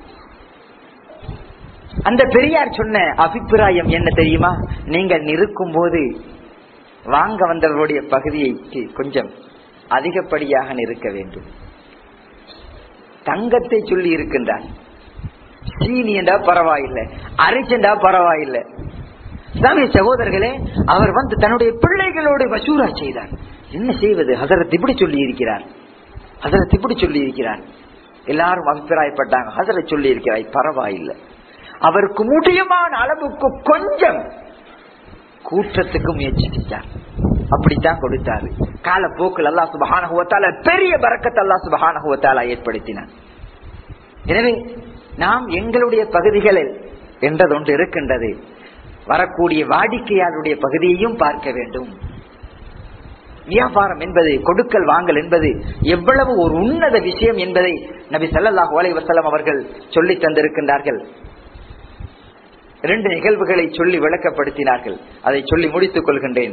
அந்த பெரியார் சொன்ன அபிப்பிராயம் என்ன தெரியுமா நீங்கள் நிற்கும் போது வாங்க வந்தவருடைய பகுதியை கொஞ்சம் அதிகப்படியாக நிற்க வேண்டும் தங்கத்தை சொல்லி இருக்கின்றார் சீனி என்றா பரவாயில்லை அரிச்சண்டா பரவாயில்லை சாமி சகோதரர்களே அவர் வந்து தன்னுடைய பிள்ளைகளோடு வசூரா செய்தார் என்ன செய்வது ஹசரத் இப்படி சொல்லி இருக்கிறார் ஹசரத் இப்படி சொல்லி இருக்கிறார் எல்லாரும் அபிப்பிராயப்பட்டாங்க ஹசரத் சொல்லி இருக்கிறாய் பரவாயில்லை அவருக்கு முடியுமான அளவுக்கு கொஞ்சம் கூற்றத்துக்கு முயற்சி செஞ்சார் அப்படித்தான் கொடுத்தாரு காலப்போக்கில் அல்லா சுபஹானகுவத்தால பெரிய பறக்கத்தை அல்லா சுபஹானகுவத்தால ஏற்படுத்தினார் எனவே நாம் எங்களுடைய பகுதிகளில் என்றதொன்று இருக்கின்றது வரக்கூடிய வாடிக்கையாளருடைய பகுதியையும் பார்க்க வேண்டும் வியாபாரம் என்பது கொடுக்கல் வாங்கல் என்பது எவ்வளவு ஒரு உன்னத விஷயம் என்பதை நபி ஸல்லல்லாஹு அலைஹி வஸல்லம் அவர்கள் சொல்லி தந்திருக்கின்றார்கள் இரண்டு நிகழ்வுகளை சொல்லி விளக்கப்படுத்தினார்கள் அதை சொல்லி முடித்துக் கொள்கின்றேன்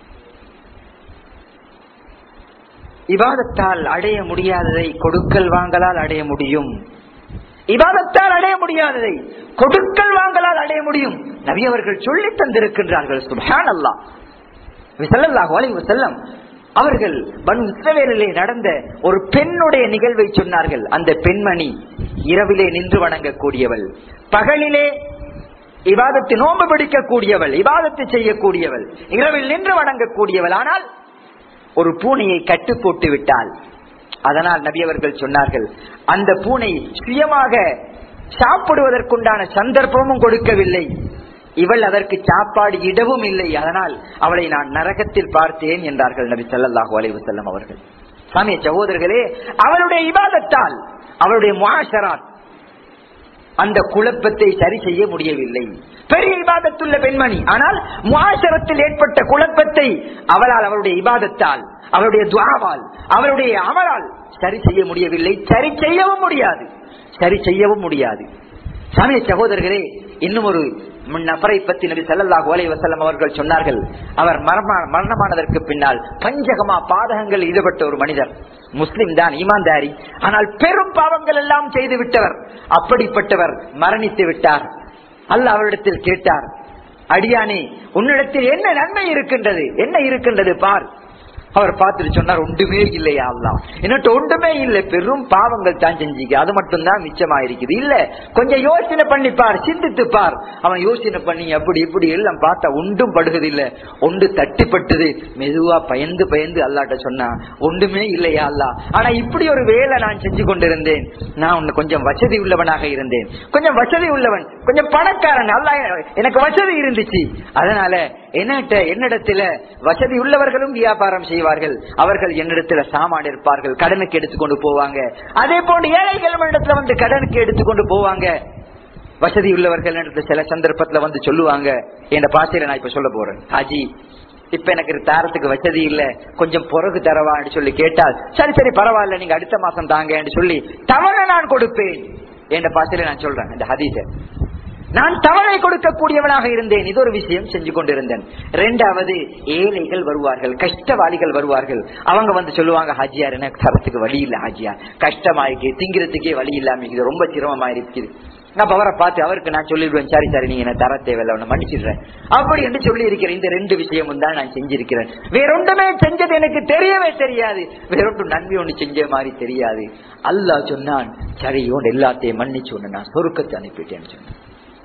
இபாதத்தால் அடைய முடியாததை கொடுக்கல் வாங்கலால் அடைய முடியும் இபாதத்தால் அடைய முடியாததை கொடுக்கல் வாங்கலால் அடைய முடியும் நபி அவர்கள் சொல்லி தந்திருக்கின்றார்கள் சுபான் அல்லா விசல்லாஹு அலைஹி வஸல்லம் அவர்கள் பனு இஸ்ரவேலிலே நடந்த ஒரு பெண்ணுடைய நிகழ்வை சொன்னார்கள் அந்த பெண்மணி இரவிலே நின்று வணங்கக்கூடியவள் பகலிலே இபாதத்தை நோம்பு பிடிக்கக்கூடியவள் இபாதத்தை செய்யக்கூடியவள் இரவில் நின்று வணங்கக்கூடியவள் ஆனால் ஒரு பூனையை கட்டு போட்டு விட்டால் அதனால் நபி அவர்கள் சொன்னார்கள் அந்த பூனை சுயமாக சாப்பிடுவதற்குண்டான சந்தர்ப்பமும் கொடுக்கவில்லை இவள் அதற்கு சாப்பாடு இடவும் இல்லை அதனால் அவளை நான் நரகத்தில் பார்த்தேன் என்றார்கள் நபி ஸல்லல்லாஹு அலைஹி வஸல்லம் அவர்கள் சாமிய சகோதரர்களே அவளுடைய இபாதத்தால் அவளுடைய முஆஷராத் அந்த குழப்பத்தை சரி செய்ய முடியவில்லை பெரிய இபாதத்துள்ள பெண்மணி ஆனால் முஆஷரத்தில் ஏற்பட்ட குழப்பத்தை அவளால் அவளுடைய இபாதத்தால் அவளுடைய துவாவால் அவளுடைய அமலால் சரி செய்ய முடியவில்லை சரி செய்யவும் முடியாது சரி செய்யவும் முடியாது சாமிய சகோதரர்களே இன்னும் ஒரு நபரை பத்தி நபி ஸல்லல்லாஹு அலைஹி வஸல்லம் அவர்கள் சொன்னார்கள் அவர் மரண- மரணமானதற்கு பின்னால் பஞ்சகமா பாதகங்கள் ஈடுபட்ட ஒரு மனிதர் முஸ்லிம் தான் ஈமான்தாரி ஆனால் பெரும் பாவங்கள் எல்லாம் செய்து விட்டவர் அப்படிப்பட்டவர் மரணித்து விட்டார் அல்லாஹ் அவரிடத்தில் கேட்டார் அடியானே உன்னிடத்தில் என்ன நன்மை இருக்கின்றது என்ன இருக்கின்றது பார் அவர் பார்த்துட்டு சொன்னார் ஒன்றுமே இல்லையா அல்லா என்னட்டு ஒன்றுமே இல்லை பெரும் பாவங்கள் தான் செஞ்சிக்க அது மட்டும் தான் மிச்சமா இருக்குது இல்ல கொஞ்சம் யோசனை பண்ணி பார் சிந்தித்து பார் அவன் யோசனை பண்ணி அப்படி இப்படி எல்லாம் பார்த்தா ஒன்றும் படுகிறது இல்ல ஒன்று தட்டிப்பட்டது மெதுவா பயந்து பயந்து அல்லாட்ட சொன்னா ஒன்றுமே இல்லையா அல்லா ஆனா இப்படி ஒரு வேலை நான் செஞ்சு கொண்டிருந்தேன் நான் உன்னை கொஞ்சம் வசதி உள்ளவனாக இருந்தேன் கொஞ்சம் வசதி உள்ளவன் கொஞ்சம் பணக்காரன் அல்ல எனக்கு வசதி இருந்துச்சு அதனால என்னட்ட என்னிடத்துல வசதி உள்ளவர்களும் வியாபாரம் செய்வார்கள் அவர்கள் என்னிடத்துல சாமான் இருப்பார்கள் கடனுக்கு எடுத்துக்கொண்டு போவாங்க அதே போன்று ஏழைகளும் இடத்துல வந்து கடனுக்கு எடுத்துக்கொண்டு போவாங்க வசதி உள்ளவர்கள் இடத்துல சில சந்தர்ப்பத்துல வந்து சொல்லுவாங்க என் பாசையில நான் இப்ப சொல்ல போறேன் ஹாஜி இப்ப எனக்கு தாரத்துக்கு வசதி இல்ல கொஞ்சம் பிறகு தரவான்னு சொல்லி கேட்டால் சரி சரி பரவாயில்ல நீங்க அடுத்த மாசம் தாங்கன்னு சொல்லி தவணை நான் கொடுப்பேன் என்ற பாசையில நான் சொல்றேன் இந்த ஹதீஸ நான் தவறை கொடுக்கக்கூடியவனாக இருந்தேன் இது ஒரு விஷயம் செஞ்சு கொண்டிருந்தேன் ரெண்டாவது ஏழைகள் வருவார்கள் கஷ்டவாளிகள் வருவார்கள் அவங்க வந்து சொல்லுவாங்க ஹாஜியார் எனக்கு தரத்துக்கு வழி இல்ல ஹாஜியார் கஷ்டமா இருக்கு திங்கிறதுக்கே வழி இல்லாம இருக்குது ரொம்ப சிரமமா இருக்குது நான் அவரை பார்த்து அவருக்கு நான் சொல்லிடுவேன் சரி சரி நீங்க என்ன தர தேவையில்ல உன்னை மன்னிச்சிடுறேன் அப்படி என்று சொல்லி இருக்கிறேன் இந்த ரெண்டு விஷயமும் தான் நான் செஞ்சிருக்கிறேன் வேறொன்றுமே செஞ்சது எனக்கு தெரியவே தெரியாது வேறொன்று நன்மை ஒண்ணு செஞ்ச மாதிரி தெரியாது அல்லாஹ் சொன்னான் சரி உன் எல்லாத்தையும் மன்னிச்சு ஒண்ணு நான் சொருக்கத்தை அனுப்பிட்டேன்னு சொன்னேன்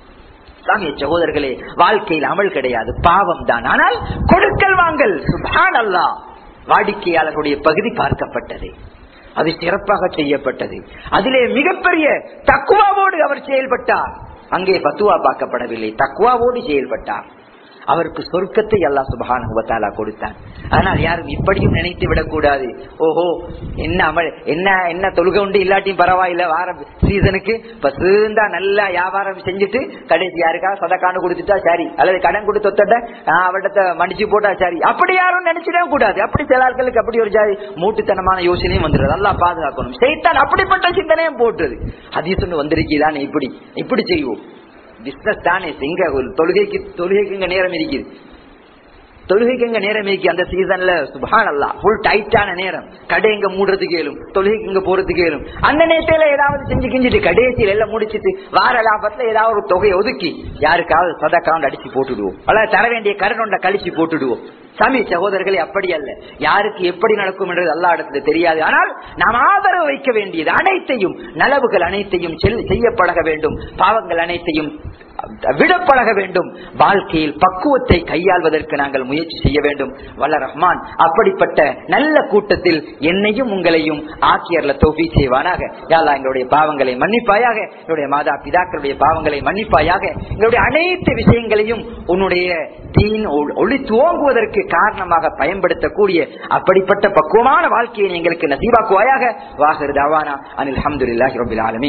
சாமிய சகோதரர்களே வாழ்க்கையில் அமல் கிடையாது பாவம் தான் ஆனால் கொடுக்கல் வாங்கல் சுபான் அல்லா வாடிக்கையாளர்களுடைய பகுதி பார்க்கப்பட்டது அது சிறப்பாக செய்யப்பட்டது அதிலே மிகப்பெரிய தக்குவாவோடு அவர் செயல்பட்டார் அங்கே பத்துவா பார்க்கப்படவில்லை தக்குவாவோடு செயல்பட்டார் அவருக்கு சொர்க்கத்தை அல்லா சுபகான கொடுத்தான் ஆனால் யாரும் இப்படியும் நினைத்து விடக்கூடாது ஓஹோ என்ன அமல் என்ன என்ன தொழுகை உண்டு இல்லாட்டியும் பரவாயில்ல வார சீசனுக்கு இப்ப சீந்தா நல்லா வியாபாரம் செஞ்சுட்டு கடைசி யாருக்காவது சதக்காண்டு கொடுத்துட்டா சரி அல்லது கடன் கொடுத்து அவர்கிட்ட மன்னிச்சு போட்டா சரி அப்படி யாரும் நினைச்சிடவே கூடாது அப்படி சில ஆட்களுக்கு அப்படி ஒரு ஜாதி மூட்டுத்தனமான யோசனையும் வந்துடுது நல்லா பாதுகாக்கணும் செய்தான் அப்படிப்பட்ட சிந்தனையும் போட்டுது அதிசொன்னு வந்திருக்கீதான் இப்படி இப்படி செய்வோம் பிசினஸ் தானே இங்க தொழுகைக்கு தொழுகைக்கு இங்க நேரம் இருக்குது தொழுகைக்கு எங்க நேரம் இருக்கு அந்த சீசன்ல சுபான் அல்லா ஃபுல் டைட்டான நேரம் கடை எங்க மூடுறதுக்கு ஏழும் தொழுகைக்கு இங்க போறதுக்கு ஏழும் அந்த நேரத்துல ஏதாவது செஞ்சு கிஞ்சிட்டு கடைசியில எல்லாம் முடிச்சிட்டு வார லாபத்துல ஏதாவது ஒரு தொகையை ஒதுக்கி யாருக்காவது சதக்காண்டு அடிச்சு போட்டுடுவோம் அல்ல தர வேண்டிய கரணொண்ட கழிச்சு போட்டுடுவோம் சாமி சகோதரர்களே அப்படி அல்ல யாருக்கு எப்படி நடக்கும் என்றது அல்லா இடத்துல தெரியாது ஆனால் நாம் ஆதரவு வைக்க வேண்டியது அனைத்தையும் நலவுகள் அனைத்தையும் செய்யப்பழக வேண்டும் பாவங்கள் அனைத்தையும் விடப்பழக வேண்டும் வாழ்க்கையில் பக்குவத்தை கையாள்வதற்கு நாங்கள் முயற்சி செய்ய வேண்டும் வல்ல ரஹ்மான் அப்படிப்பட்ட நல்ல கூட்டத்தில் என்னையும் உங்களையும் ஆக்கியர்ல தோஃபி செய்வானாக யாரா எங்களுடைய பாவங்களை மன்னிப்பாயாக என்னுடைய மாதா பிதாக்களுடைய பாவங்களை மன்னிப்பாயாக எங்களுடைய அனைத்து விஷயங்களையும் உன்னுடைய தீன் ஒளி துவங்குவதற்கு காரணமாக பயன்படுத்தக்கூடிய அப்படிப்பட்ட பக்குவமான வாழ்க்கையை எங்களுக்கு நசீபாக்குவாயாக வாகர் தவானா அனில் அஹமதுல்லாஹி ரபில் ஆலமி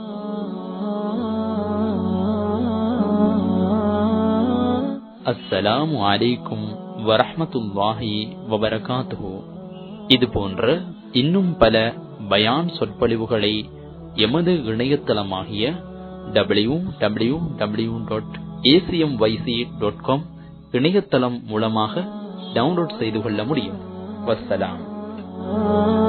அஸ்ஸலாமு அலைக்கும் வரஹமத்துல்லாஹி வபரகாத்துஹு இது போன்ற இன்னும் பல பயான் சொற்பொழிவுகளை எமது இணையதளமாகிய W W W dot ACM YC dot com இணையதளம் மூலமாக டவுன்லோட் செய்து கொள்ள முடியும் வசலாம்